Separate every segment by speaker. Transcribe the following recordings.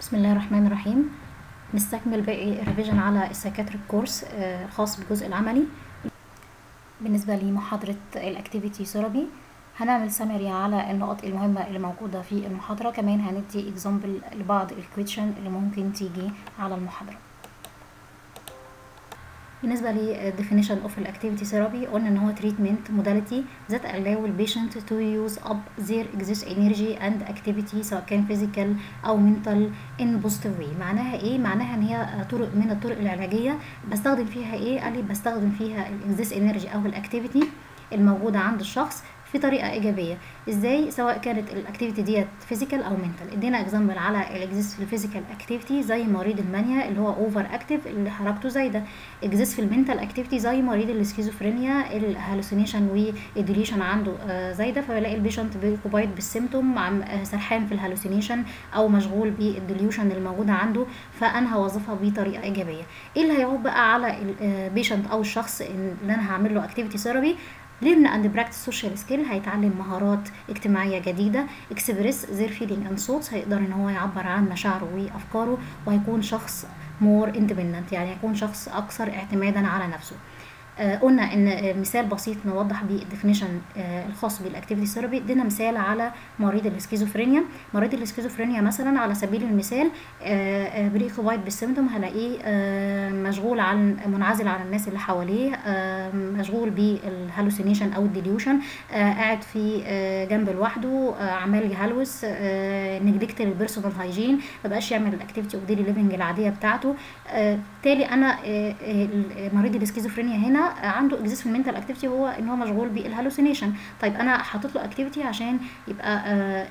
Speaker 1: بسم الله الرحمن الرحيم نستكمل باقي الريفيجن على السايكاتريك كورس الخاص بالجزء العملي بالنسبة لمحاضرة الاكتيفيتي ثيرابي هنعمل سمري على النقط المهمة اللي موجودة في المحاضرة كمان هندي اكزامبل لبعض الكويشن اللي ممكن تيجي على المحاضرة بالنسبة ل definition of activity therapy قلنا ان هو treatment modality that allow the patient to use up their excess energy and activity سواء كان physical او mental in positive way معناها ايه؟ معناها ان هي طرق من الطرق العلاجية بستخدم فيها ايه؟ قال لي بستخدم فيها الاكزيس energy او الاكتيفيتي الموجودة عند الشخص في طريقه ايجابيه ازاي سواء كانت الاكتيفيتي ديت فيزيكال او منتال ادينا اكزامبل على الاكزيست في الفيزيكال اكتيفيتي زي مريض المانيا اللي هو اوفر اكتيف اللي حركته زايده اكزيست في المنتال اكتيفيتي زي مريض السكيزوفرينيا الهالوسينيشن والديليشن عنده زايده فبلاقي البيشنت بيكوبايد بالسيمتوم عم سرحان في الهالوسينيشن او مشغول بالديليوشن الموجوده عنده فانا هوظفها بطريقه ايجابيه ايه اللي هيعود بقى على البيشنت او الشخص اللي انا هعمل له اكتيفيتي ثيرابي ليرن اند براكتس سوشيال سكيل هيتعلم مهارات اجتماعيه جديده اكسبريس زير فيلينج اند ثوتس هيقدر ان هو يعبر عن مشاعره وافكاره وهيكون شخص مور اندبندنت يعني هيكون شخص اكثر اعتمادا على نفسه آه قلنا ان مثال بسيط نوضح بيه الديفينيشن آه الخاص بالاكتيفيتي ثيرابي ادينا مثال على مريض السكيزوفرينيا مريض السكيزوفرينيا مثلا على سبيل المثال آه بريكوبايد بالسيمتوم هلاقيه مشغول عن منعزل عن الناس اللي حواليه مشغول بالهالوسينيشن او الديليوشن قاعد في جنب لوحده عمال يهلوس نجلكت للبيرسونال هايجين مبقاش يعمل الاكتيفيتي اوف ديلي ليفنج العاديه بتاعته بالتالي انا مريض السكيزوفرينيا هنا عنده اكزيست في المنتال اكتيفيتي هو ان هو مشغول بالهالوسينيشن طيب انا حاطط له اكتيفيتي عشان يبقى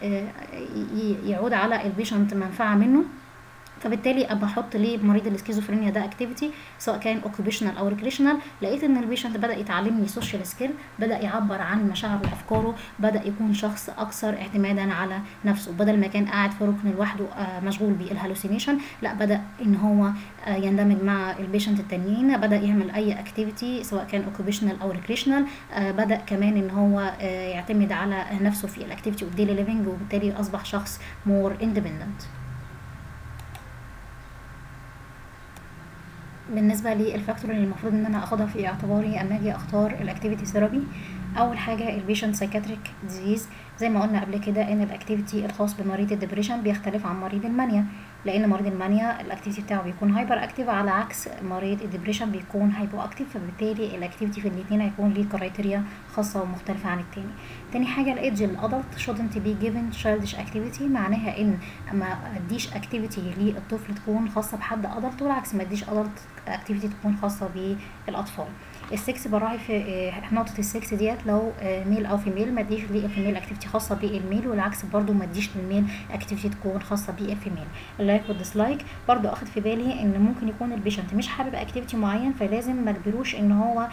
Speaker 1: يعود على البيشنت منفعه منه فبالتالي ابقى احط ليه مريض السكيزوفرينيا ده اكتيفيتي سواء كان اوكيبيشنال او ريكريشنال لقيت ان البيشنت بدا يتعلمني سوشيال سكيل بدا يعبر عن مشاعره وافكاره بدا يكون شخص اكثر اعتمادا على نفسه بدل ما كان قاعد في ركن لوحده مشغول بالهالوسينيشن لا بدا ان هو يندمج مع البيشنت التانيين بدا يعمل اي اكتيفيتي سواء كان اوكيبيشنال او ريكريشنال بدا كمان ان هو يعتمد على نفسه في الاكتيفيتي اوف ديلي ليفنج وبالتالي اصبح شخص مور اندبندنت بالنسبة للفاكتور اللي المفروض ان انا اخدها في اعتباري اما اجي اختار الاكتيفيتي ثيرابي اول حاجة البيشنت سايكاتريك ديزيز زي ما قلنا قبل كده ان الاكتيفيتي الخاص بمريض الدبريشن بيختلف عن مريض المانيا لان مريض المانيا الاكتيفيتي بتاعه بيكون هايبر اكتيف على عكس مريض الدبريشن بيكون هايبو اكتيف فبالتالي الاكتيفيتي في الاثنين هيكون ليه كرايتيريا خاصه ومختلفه عن التاني تاني حاجه الايدج الادلت shouldn't be given childish activity معناها ان ما اديش اكتيفيتي للطفل تكون خاصه بحد ادلت والعكس ما اديش ادلت اكتيفيتي تكون خاصه بالاطفال السكس براعي في نقطه السكس ديت لو ميل او فيميل ما اديش للفيميل اكتيفيتي خاصه بالميل والعكس برضو ما اديش للميل اكتيفيتي تكون خاصه بالفيميل اللايك والديسلايك برضو اخد في بالي ان ممكن يكون البيشنت مش حابب اكتيفيتي معين فلازم ما اجبروش ان هو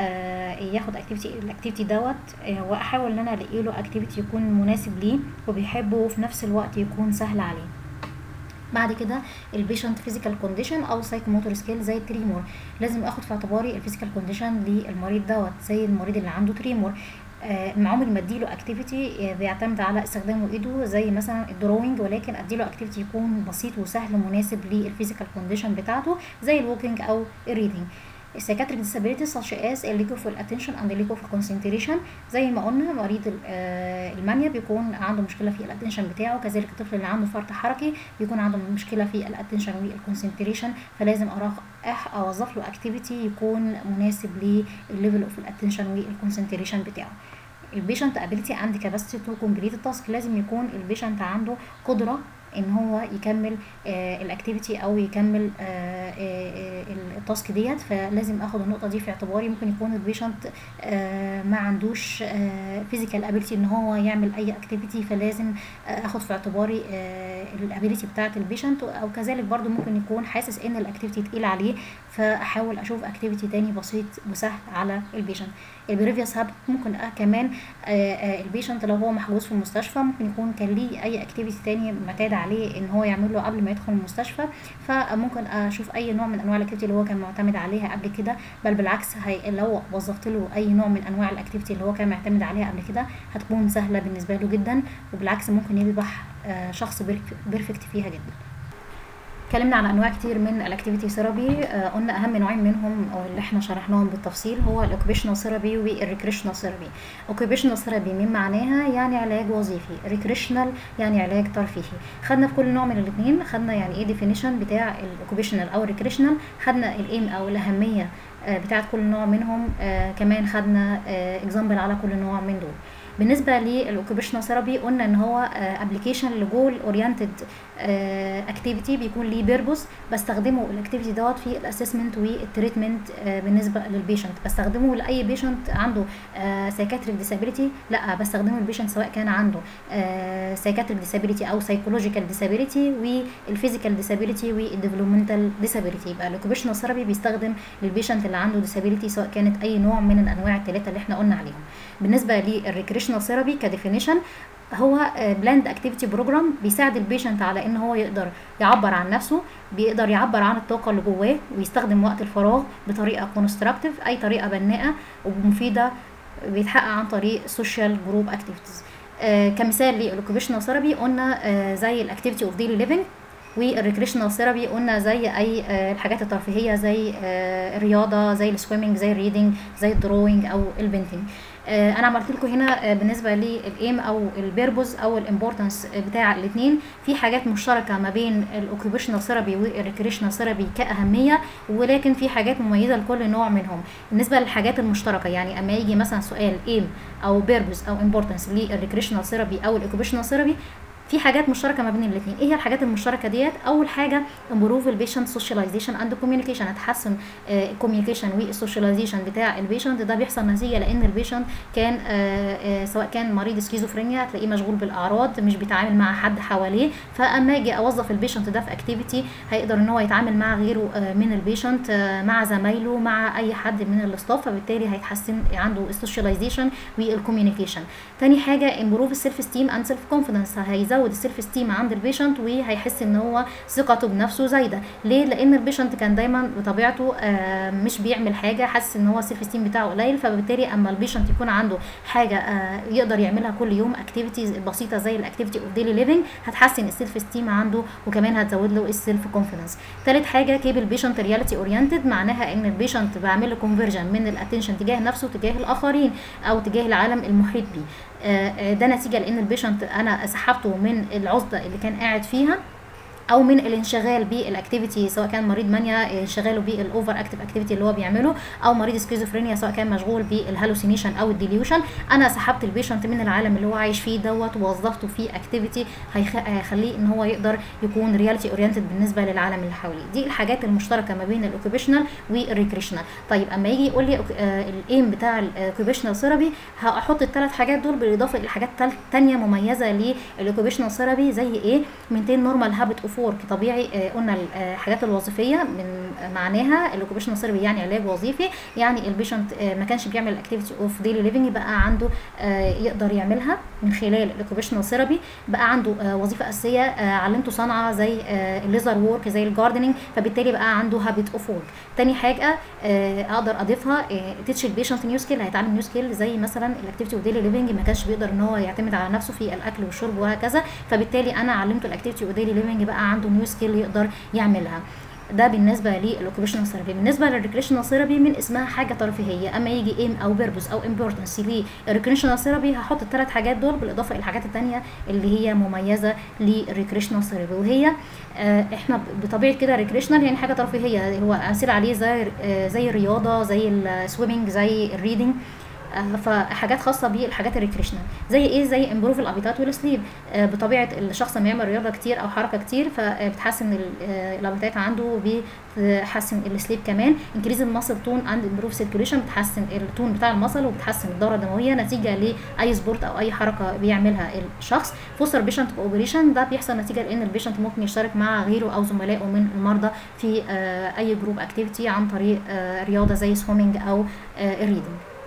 Speaker 1: ياخد اكتيفيتي الاكتيفيتي دوت واحاول ان انا الاقي له اكتيفيتي يكون مناسب ليه وبيحبه وفي نفس الوقت يكون سهل عليه بعد كده البيشنت فيزيكال كونديشن او سايكوموتور سكيل زي التريمور لازم اخد في اعتباري الفيزيكال كونديشن للمريض دوت زي المريض اللي عنده تريمور آه عمري ما اديله اكتيفيتي بيعتمد على استخدامه ايده زي مثلا الدروينج ولكن اديله اكتيفيتي يكون بسيط وسهل مناسب للفيزيكال كونديشن بتاعته زي الووكينج او الريدنج السايكاتريك disabilities such as lack of attention and lack of concentration زي ما قلنا مريض المانيا بيكون عنده مشكله في الاتنشن بتاعه كذلك الطفل اللي عنده فرط حركي بيكون عنده مشكله في الاتنشن والكونسنتريشن فلازم اروح اوظف له اكتيفيتي يكون مناسب للليفل اوف الاتنشن والكونسنتريشن بتاعه البيشنت ابيلتي عند كاباسيتي تو كومبليت التاسك لازم يكون البيشنت عنده قدره ان هو يكمل آه الاكتيفيتي او يكمل آه آه التاسك ديت فلازم اخد النقطه دي في اعتباري ممكن يكون البيشنت ما عندوش فيزيكال ابيلتي ان هو يعمل اي اكتيفيتي فلازم اخد في اعتباري الابيلتي بتاعه البيشنت او كذلك برضو ممكن يكون حاسس ان الاكتيفيتي تقيل عليه فاحاول اشوف اكتيفيتي تاني بسيط وسهل على البيشنت البريفيوس هابت ممكن آه كمان آه آه البيشنت لو هو محجوز في المستشفى ممكن يكون كان ليه اي اكتيفيتي تاني معتاد عليه ان هو يعمل له قبل ما يدخل المستشفى فممكن اشوف اي نوع من انواع الاكتيفيتي اللي هو كان معتمد عليها قبل كده بل بالعكس هي لو وظفت له اي نوع من انواع الاكتيفيتي اللي هو كان معتمد عليها قبل كده هتكون سهله بالنسبه له جدا وبالعكس ممكن يصبح شخص بيرفكت فيها جدا اتكلمنا على انواع كتير من الاكتيفيتي ثيرابي قلنا اهم نوعين منهم او اللي احنا شرحناهم بالتفصيل هو الاوكيبيشنال ثيرابي والريكريشنال ثيرابي اوكيبيشنال ثيرابي من معناها يعني علاج وظيفي ريكريشنال يعني علاج ترفيهي خدنا في كل نوع من الاثنين خدنا يعني ايه ديفينيشن بتاع الاوكيبيشنال او الريكريشنال خدنا الايم او الاهميه بتاعت كل نوع منهم آه كمان خدنا اكزامبل على كل نوع من دول بالنسبه للاوكيبيشنال ثيرابي قلنا ان هو ابلكيشن لجول اورينتد اكتيفيتي بيكون ليه بيربوس بستخدمه الاكتيفيتي دوت في الاسسمنت والتريتمنت بالنسبه للبيشنت بستخدمه لاي بيشنت عنده سايكاتريك ديسابيليتي لا بستخدمه البيشنت سواء كان عنده سايكاتريك ديسابيليتي او سايكولوجيكال ديسابيليتي والفيزيكال ديسابيليتي والديفلوبمنتال ديسابيليتي يبقى الاوكيبيشنال ثيرابي بيستخدم للبيشنت اللي عنده ديسابيليتي سواء كانت اي نوع من الانواع الثلاثه اللي احنا قلنا عليهم بالنسبه للريكريشنال ثيرابي كديفينيشن هو بلاند اكتيفيتي بروجرام بيساعد البيشنت على ان هو يقدر يعبر عن نفسه بيقدر يعبر عن الطاقه اللي جواه ويستخدم وقت الفراغ بطريقه كونستراكتيف اي طريقه بناءه ومفيده بيتحقق عن طريق سوشيال جروب اكتيفيتيز كمثال للاوكيبيشنال ثيرابي قلنا آه زي الاكتيفيتي اوف ديلي ليفنج والريكريشنال ثيرابي قلنا زي اي الحاجات الترفيهيه زي الرياضه زي السويمنج زي الريدنج زي الدروينج او البينتنج انا عملت لكم هنا بالنسبه للايم او البيربوز او الامبورتنس بتاع الاثنين في حاجات مشتركه ما بين الاوكيبيشنال ثيرابي والريكريشنال ثيرابي كاهميه ولكن في حاجات مميزه لكل نوع منهم بالنسبه للحاجات المشتركه يعني اما يجي مثلا سؤال ايم او بيربوز او امبورتنس للريكريشنال ثيرابي او الاوكيبيشنال ثيرابي في حاجات مشتركه ما بين الاثنين ايه هي الحاجات المشتركه ديت اول حاجه امبروف البيشنت سوشياليزيشن اند كوميونيكيشن هتحسن الكوميونيكيشن والسوشياليزيشن بتاع البيشنت ده بيحصل نتيجه لان البيشنت كان آآ آآ سواء كان مريض سكيزوفرينيا هتلاقيه مشغول بالاعراض مش بيتعامل مع حد حواليه فاما اجي اوظف البيشنت ده في اكتيفيتي هيقدر ان هو يتعامل مع غيره من البيشنت مع زمايله مع اي حد من الاستاف فبالتالي هيتحسن عنده السوشياليزيشن والكوميونيكيشن تاني حاجه امبروف السيلف ستيم اند سيلف كونفيدنس هيزود يزود السيلف ستيم عند البيشنت وهيحس ان هو ثقته بنفسه زايده ليه لان البيشنت كان دايما بطبيعته آه مش بيعمل حاجه حاسس ان هو السيلف ستيم بتاعه قليل فبالتالي اما البيشنت يكون عنده حاجه آه يقدر يعملها كل يوم اكتيفيتيز بسيطه زي الاكتيفيتي اوف ديلي ليفنج هتحسن السيلف ستيم عنده وكمان هتزود له السيلف كونفيدنس ثالث حاجه كيب البيشنت رياليتي اورينتد معناها ان البيشنت بعمل له كونفرجن من الاتنشن تجاه نفسه تجاه الاخرين او تجاه العالم المحيط بيه ده نتيجه لان البيشنت انا سحبته من العزله اللي كان قاعد فيها او من الانشغال بالاكتيفيتي سواء كان مريض مانيا انشغاله بالاوفر اكتيف اكتيفيتي اللي هو بيعمله او مريض سكيزوفرينيا سواء كان مشغول بالهالوسينيشن او الديليوشن انا سحبت البيشنت من العالم اللي هو عايش فيه دوت ووظفته في اكتيفيتي هيخليه ان هو يقدر يكون رياليتي اورينتد بالنسبه للعالم اللي حواليه دي الحاجات المشتركه ما بين الاوكيبيشنال والريكريشنال طيب اما يجي يقول لي الايم بتاع الاوكيبيشنال ثيرابي هحط الثلاث حاجات دول بالاضافه الى حاجات ثانيه مميزه للاوكيبيشنال ثيرابي زي ايه مينتين نورمال هابت اوف ورك طبيعي قلنا الحاجات الوظيفيه من معناها الاوكيبيشنال ثيرابي يعني علاج وظيفي يعني البيشنت ما كانش بيعمل اكتيفيتي اوف ديلي ليفنج بقى عنده يقدر يعملها من خلال الاوكيبيشنال ثيرابي بقى عنده وظيفه اساسيه علمته صنعه زي الليزر وورك زي الجاردنينج فبالتالي بقى عنده هابت اوف وورك تاني حاجه اقدر اضيفها تيتش البيشنت نيو سكيل هيتعلم نيو سكيل زي مثلا الاكتيفيتي اوف ديلي ليفنج ما كانش بيقدر ان هو يعتمد على نفسه في الاكل والشرب وهكذا فبالتالي انا علمته الاكتيفيتي اوف ديلي ليفنج بقى عنده نيو سكيل يقدر يعملها ده بالنسبه للاوكيبيشنال ثيرابي بالنسبه للريكريشنال ثيرابي من اسمها حاجه ترفيهيه اما يجي ايم او بيربوس او امبورتنس للريكريشنال ثيرابي هحط الثلاث حاجات دول بالاضافه الى الحاجات الثانيه اللي هي مميزه للريكريشنال ثيرابي وهي آه احنا بطبيعه كده ريكريشنال يعني حاجه ترفيهيه هو امثله عليه زي آه زي الرياضه زي السويمنج زي الريدنج فحاجات خاصه بالحاجات الريكريشنال زي ايه زي امبروف الابيتات والسليب بطبيعه الشخص لما يعمل رياضه كتير او حركه كتير فبتحسن الابيتات عنده وبتحسن السليب كمان انكريز الماسل تون اند امبروف سيركيوليشن بتحسن التون بتاع المصل وبتحسن الدوره الدمويه نتيجه لاي سبورت او اي حركه بيعملها الشخص فوستر بيشنت اوبريشن ده بيحصل نتيجه لان البيشنت ممكن يشترك مع غيره او زملائه من المرضى في اي جروب اكتيفيتي عن طريق رياضه زي سويمنج او الريدنج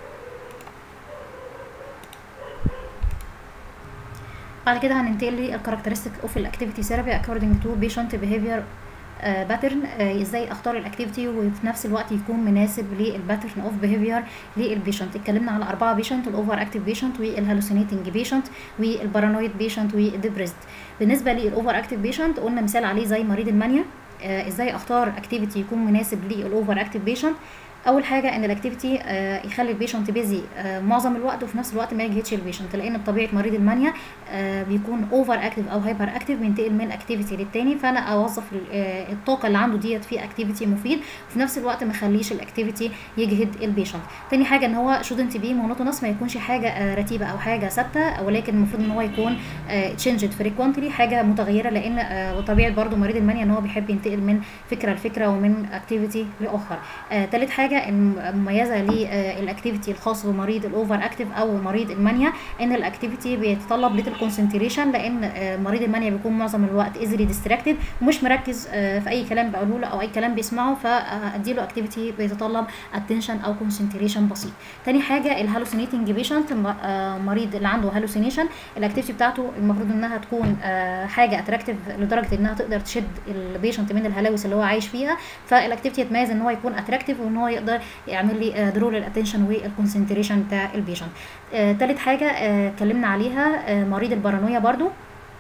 Speaker 1: بعد كده هننتقل للكاركترستيك اوف الاكتيفيتي ثيرابي اكوردنج تو بيشنت بيهيفير باترن ازاي اختار الاكتيفيتي وفي نفس الوقت يكون مناسب للباترن اوف بيهيفير للبيشنت اتكلمنا على اربعه بيشنت الاوفر اكتيف بيشنت والهالوسينيتنج بيشنت والبارانويد بيشنت والديبريسد بالنسبه للاوفر اكتيف بيشنت قلنا مثال عليه زي مريض المانيا آه ازاي اختار اكتيفيتي يكون مناسب للاوفر اكتيف بيشنت اول حاجه ان الاكتيفيتي آه يخلي البيشنت بيزي آه معظم الوقت وفي نفس الوقت ما يجهدش البيشنت لان بطبيعه مريض المانيا آه بيكون اوفر اكتيف او هايبر اكتيف بينتقل من اكتيفيتي للتاني فانا اوظف آه الطاقه اللي عنده ديت في اكتيفيتي مفيد وفي نفس الوقت ما اخليش الاكتيفيتي يجهد البيشنت تاني حاجه ان هو شودنت بي مونوتونس ما يكونش حاجه آه رتيبه او حاجه ثابته ولكن المفروض ان هو يكون تشينجد فريكوانتلي حاجه متغيره لان آه وطبيعه برضو مريض المانيا ان هو بيحب ينتقل من فكره لفكره ومن اكتيفيتي لاخر آه تالت حاجه مميزه للاكتيفيتي الخاص بمريض الاوفر اكتيف او مريض المانيا ان الاكتيفيتي بيتطلب ليتل كونسنتريشن لان مريض المانيا بيكون معظم الوقت ايزلي ديستراكتد ومش مركز في اي كلام بقوله له او اي كلام بيسمعه فاديله اكتيفيتي بيتطلب اتنشن او كونسنتريشن بسيط تاني حاجه الهالوسينيتنج بيشنت مريض اللي عنده هالوسينيشن الاكتيفيتي بتاعته المفروض انها تكون حاجه اتراكتيف لدرجه انها تقدر تشد البيشنت من الهلاوس اللي هو عايش فيها فالاكتيفيتي يتميز ان هو يكون اتراكتيف وان هو يقدر يعمل لي درو للاتنشن والكونسنتريشن بتاع البيشنت آه تالت حاجه اتكلمنا آه عليها آه مريض البارانويا برضو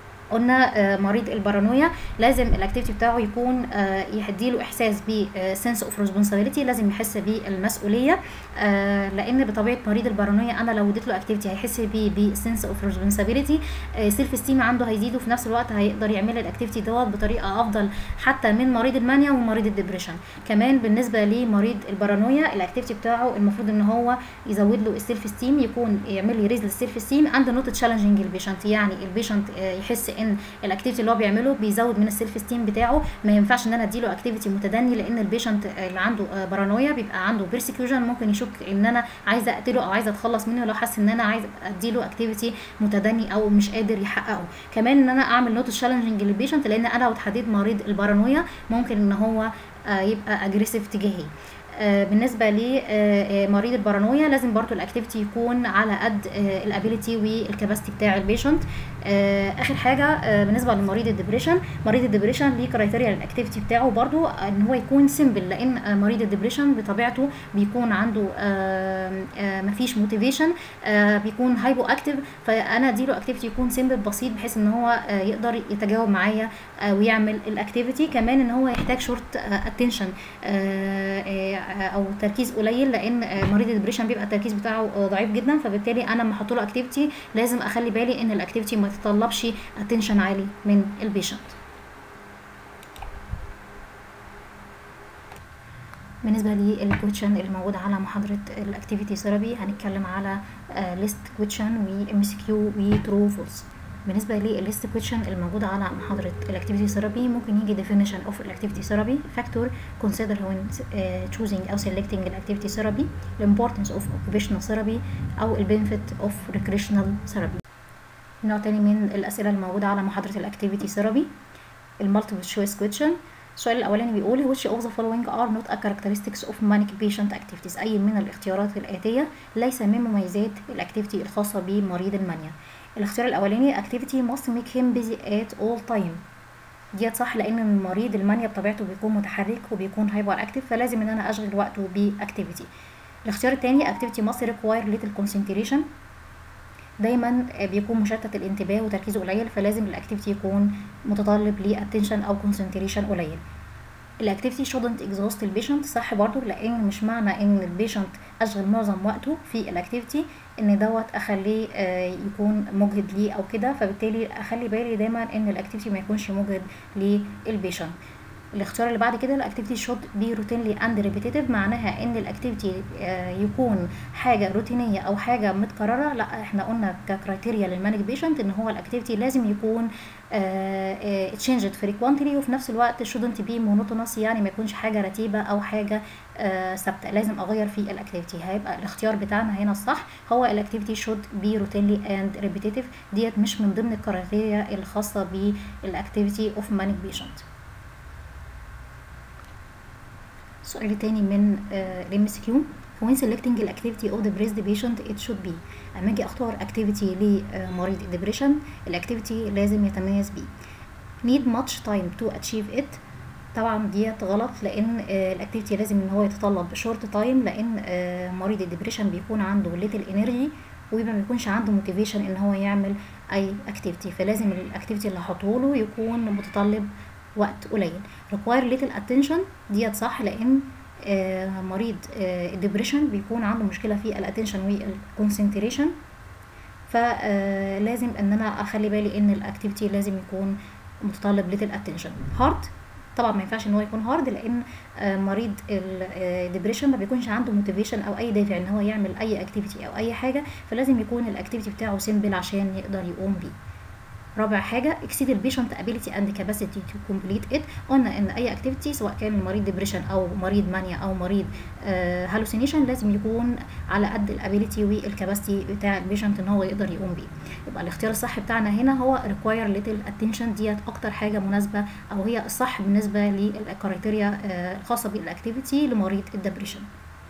Speaker 1: قلنا مريض البارانويا لازم الاكتيفيتي بتاعه يكون يديله احساس بسنس اوف ريسبونسابيلتي لازم يحس بالمسؤوليه لان بطبيعه مريض البارانويا انا لو اديت له اكتيفيتي هيحس بيه بسنس اوف ريسبونسابيلتي سيلف استيم عنده هيزيد وفي نفس الوقت هيقدر يعمل الاكتيفيتي دوت بطريقه افضل حتى من مريض المانيا ومريض الدبريشن كمان بالنسبه لمريض البارانويا الاكتيفيتي بتاعه المفروض ان هو يزود له السيلف استيم يكون يعمل لي ريز للسيلف استيم اند نوت تشالنجينج البيشنت يعني البيشنت يحس ان الاكتيفيتي اللي هو بيعمله بيزود من السيلف استيم بتاعه ما ينفعش ان انا اديله اكتيفيتي متدني لان البيشنت اللي عنده بارانويا بيبقى عنده بيرسيكيوشن ممكن يشك ان انا عايزه اقتله او عايزه اتخلص منه لو حس ان انا عايزه اديله اكتيفيتي متدني او مش قادر يحققه كمان ان انا اعمل نوت تشالنجنج للبيشنت لان انا لو اتحديت مريض البارانويا ممكن ان هو يبقى اجريسيف تجاهي بالنسبه لمريض البارانويا لازم برضو الاكتيفيتي يكون على قد الابيليتي والكباستي بتاع البيشنت اخر حاجه بالنسبه لمريض الدبريشن مريض الدبريشن ليه كرايتيريا للاكتيفيتي بتاعه برضو ان هو يكون سيمبل لان مريض الدبريشن بطبيعته بيكون عنده مفيش موتيفيشن بيكون هايبو اكتيف فانا اديله اكتيفيتي يكون سيمبل بسيط بحيث ان هو يقدر يتجاوب معايا ويعمل الاكتيفيتي كمان ان هو يحتاج شورت اتنشن او تركيز قليل لان مريض الدبريشن بيبقى التركيز بتاعه ضعيف جدا فبالتالي انا لما احط له اكتيفيتي لازم اخلي بالي ان الاكتيفيتي ما تتطلبش اتنشن عالي من البيشنت بالنسبه للكويتشن اللي موجود على محاضره الاكتيفيتي ثيرابي هنتكلم على ليست كويتشن وام اس كيو وترو فولس بالنسبه للليست كويشن الموجوده على محاضره الاكتيفيتي ثيرابي ممكن يجي definition of الاكتيفيتي ثيرابي factor consider when uh, choosing او selecting الاكتيفيتي ثيرابي importance of occupational therapy او benefit of recreational therapy نوع تاني من الاسئله الموجوده على محاضره الاكتيفيتي ثيرابي المالتيبل تشويس كويشن السؤال الاولاني بيقول which of the following are not a characteristics of manic patient activities اي من الاختيارات الاتيه ليس من مميزات الاكتيفيتي الخاصه بمريض المانيا الاختيار الاولاني activity must make him busy at all time ديت صح لان المريض المانيا بطبيعته بيكون متحرك وبيكون هايبر اكتف فلازم ان انا اشغل وقته باكتيفيتي الاختيار الثاني activity must require little concentration دايما بيكون مشتت الانتباه وتركيزه قليل فلازم الاكتيفيتي يكون متطلب لاتنشن او كونسنتريشن قليل الاكتيفيتي shouldn't exhaust البيشنت صح برضو لان مش معنى ان البيشنت اشغل معظم وقته في الاكتيفيتي ان دوت اخليه يكون مجهد ليه او كده فبالتالي اخلي بالي دايما ان الاكتيفيتي ما يكونش مجهد للبيشنت الاختيار اللي بعد كده الاكتيفيتي شوت بي روتينلي اند ريبيتيتيف معناها ان الاكتيفيتي يكون حاجه روتينيه او حاجه متكرره لا احنا قلنا ككرايتيريا للمانج بيشنت ان هو الاكتيفيتي لازم يكون تشينجد فريكوانتلي وفي نفس الوقت شودنت بي مونوتونس يعني ما يكونش حاجه رتيبه او حاجه ثابته لازم اغير في الاكتيفيتي هيبقى الاختيار بتاعنا هنا الصح هو الاكتيفيتي شود بي روتينلي اند ريبيتيتيف ديت مش من ضمن الكرايتيريا الخاصه بالاكتيفيتي اوف مانج بيشنت سؤال تاني من الام اس كيو when selecting الاكتيفيتي of the breast patient it should be اما اجي اختار اكتيفيتي لمريض الدبريشن الاكتيفيتي لازم يتميز بيه need much time to achieve it طبعا ديت غلط لان الاكتيفيتي لازم ان هو يتطلب شورت تايم لان مريض الدبريشن بيكون عنده ليتل انرجي وما بيكونش عنده موتيفيشن ان هو يعمل اي اكتيفيتي فلازم الاكتيفيتي اللي هحطه له يكون متطلب وقت قليل require little attention ديت صح لان آه مريض آه الدبريشن بيكون عنده مشكله في الاتنشن والكونسنتريشن فلازم ان انا اخلي بالي ان الاكتيفيتي لازم يكون متطلب little attention hard طبعا ما ينفعش ان هو يكون هارد لان آه مريض الدبريشن ما بيكونش عنده موتيفيشن او اي دافع ان هو يعمل اي اكتيفيتي او اي حاجه فلازم يكون الاكتيفيتي بتاعه سيمبل عشان يقدر يقوم بيه رابع حاجه exceed البيشنت ability and capacity to complete it قلنا ان اي اكتيفيتي سواء كان المريض ديبريشن او مريض مانيا او مريض هالوسينيشن لازم يكون على قد الابيليتي والكاباسيتي بتاع البيشنت ان هو يقدر يقوم بيه يبقى الاختيار الصح بتاعنا هنا هو require little attention ديت اكتر حاجه مناسبه او هي الصح بالنسبه للكرايتيريا الخاصه بالاكتيفيتي لمريض الدبريشن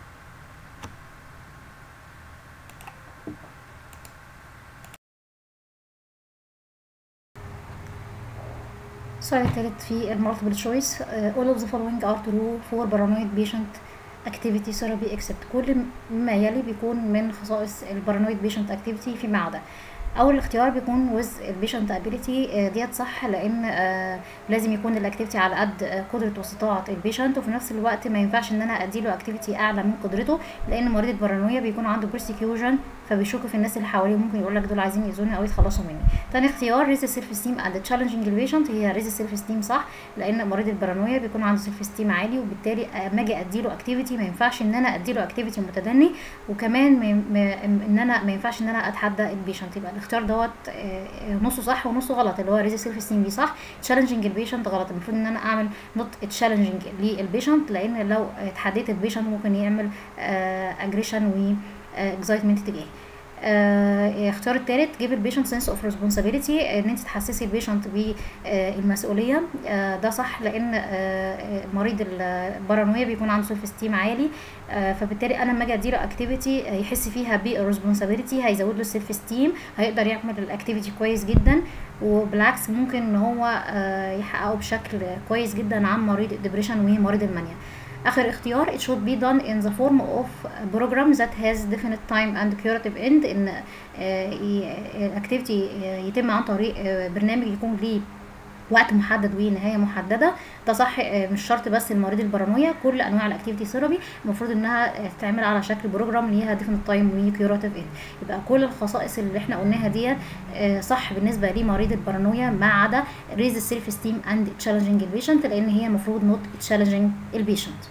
Speaker 1: السؤال الثالث في المالتيبل تشويس all of the following are true for paranoid patient activity therapy except كل ما يلي بيكون من خصائص البارانويد patient activity فيما عدا اول اختيار بيكون with البيشنت ابيليتي ديت صح لان آه لازم يكون الاكتيفيتي على قد آه قدره واستطاعه البيشنت وفي نفس الوقت ما ينفعش ان انا اديله اكتيفيتي اعلى من قدرته لان مريض البارانويا بيكون عنده برسكيوجن فبيشك في الناس اللي حواليه ممكن يقول لك دول عايزين يأذوني او يتخلصوا مني تاني اختيار ريز سيلف ستيم اند تشالنجينج البيشنت هي ريز سيلف ستيم صح لان مريض البارانويا بيكون عنده سيلف ستيم عالي وبالتالي اما اجي اديله اكتيفيتي ما ينفعش ان انا اديله اكتيفيتي متدني وكمان ما ما ان انا ما ينفعش ان انا اتحدى البيشنت يبقى الاختيار دوت نصه صح ونصه غلط اللي هو ريز سيلف ستيم دي صح تشالنجينج البيشنت غلط المفروض ان انا اعمل نوت تشالنجينج للبيشنت لان لو اتحديت البيشنت ممكن يعمل اجريشن و اكزايتمنت تجاهي آه اختيار الثالث جيب البيشنت سنس اوف ريسبونسابيلتي ان انت تحسسي البيشنت بالمسؤوليه آه ده صح لان آه مريض البارانويا بيكون عنده سيلف ستيم عالي آه فبالتالي انا لما اجي اديله اكتيفيتي يحس فيها بالريسبونسابيلتي هيزود له السيلف ستيم هيقدر يعمل الاكتيفيتي كويس جدا وبالعكس ممكن ان هو آه يحققه بشكل كويس جدا عن مريض الدبريشن ومريض المانيا اخر اختيار it should be done in the form of program that has definite time and curative end ان الاكتيفيتي يتم عن طريق برنامج يكون ليه وقت محدد ونهايه محدده ده صح مش شرط بس المريض البارانويا كل انواع الاكتيفيتي ثيرابي المفروض انها تتعمل على شكل بروجرام ليها ديفنت تايم وكيوراتيف اند يبقى كل الخصائص اللي احنا قلناها ديت صح بالنسبه لمريض البارانويا ما عدا ريز السيلف ستيم اند تشالنجينج البيشنت لان هي المفروض نوت تشالنجينج البيشنت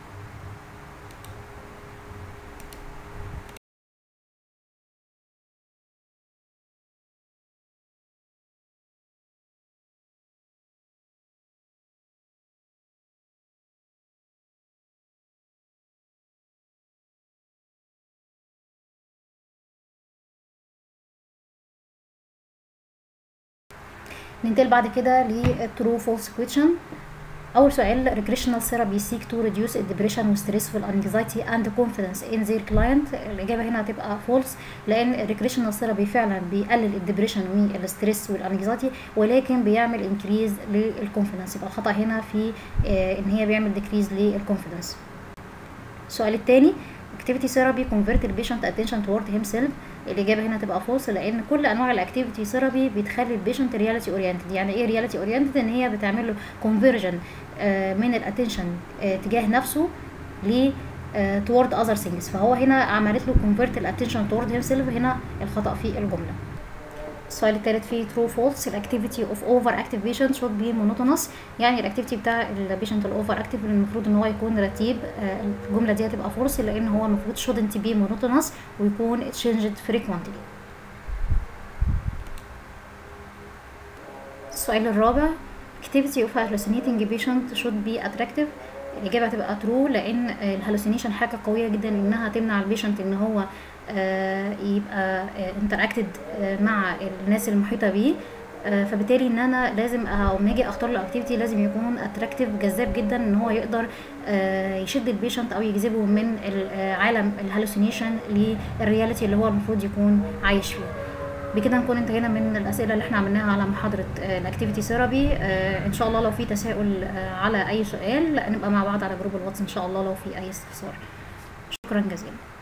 Speaker 1: ننتقل بعد كده للترو فولس كويشن اول سؤال recreational therapy seek to reduce depression وستريس والانكزايتي and confidence in their client الاجابه هنا هتبقى فولس لان recreational therapy فعلا بيقلل الدبريشن والستريس والانكزايتي ولكن بيعمل انكريز للكونفيدنس يبقى الخطا هنا في ان هي بيعمل ديكريز للكونفيدنس السؤال الثاني activity therapy convert the patient attention toward himself الاجابه هنا تبقى فولس لان كل انواع الاكتيفيتي ثيرابي بتخلي البيشنت رياليتي اورينتد يعني ايه رياليتي اورينتد ان هي بتعمل له كونفرجن من الاتنشن تجاه نفسه ل toward other things فهو هنا عملت له convert الاتنشن toward himself هنا الخطا في الجمله السؤال الثالث فيه true false الاكتيفيتي اوف اوفر اكتيف بيشنت should be monotonous يعني الاكتيفيتي بتاع البيشنت الاوفر اكتيف المفروض ان هو يكون رتيب الجمله دي هتبقى فولس لان هو المفروض shouldn't be monotonous ويكون changed frequently السؤال الرابع activity of hallucinating patient should be attractive الاجابه هتبقى true لان الهلوسينيشن حاجه قويه جدا انها تمنع البيشنت ان هو آه يبقى انتراكتد آه مع الناس المحيطه بيه آه فبالتالي ان انا لازم لما اجي اختار له اكتيفيتي لازم يكون اتراكتيف جذاب جدا ان هو يقدر يشد البيشنت او يجذبه من عالم الهلوسينيشن للرياليتي اللي هو المفروض يكون عايش فيه بكده نكون انتهينا من الاسئله اللي احنا عملناها على محاضره الاكتيفيتي ثيرابي ان شاء الله لو في تساؤل على اي سؤال نبقى مع بعض على جروب الواتس ان شاء الله لو في اي استفسار شكرا جزيلا